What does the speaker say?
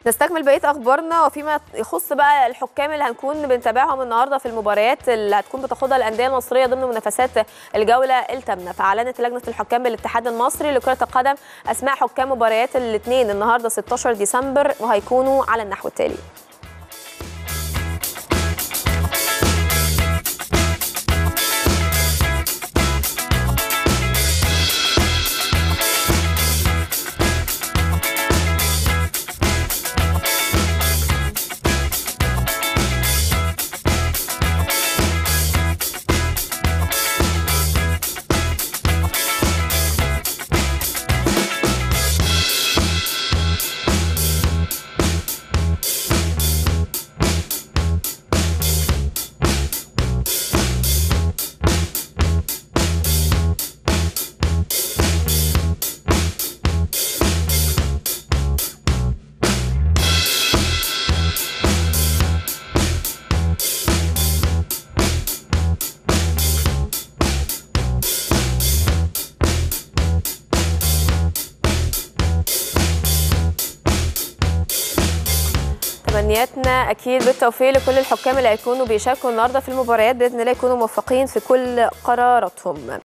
نستكمل بقيه اخبارنا وفيما يخص بقى الحكام اللي هنكون بنتابعهم النهارده في المباريات اللي هتكون بتاخدها الانديه المصريه ضمن منافسات الجوله الثامنه فاعلنت لجنه الحكام بالاتحاد المصري لكره القدم اسماء حكام مباريات الاثنين النهارده 16 ديسمبر وهيكونوا على النحو التالي تمنياتنا اكيد بالتوفيق لكل الحكام اللي هيكونوا بيشاركوا النهارده في المباريات باذن الله يكونوا موفقين في كل قراراتهم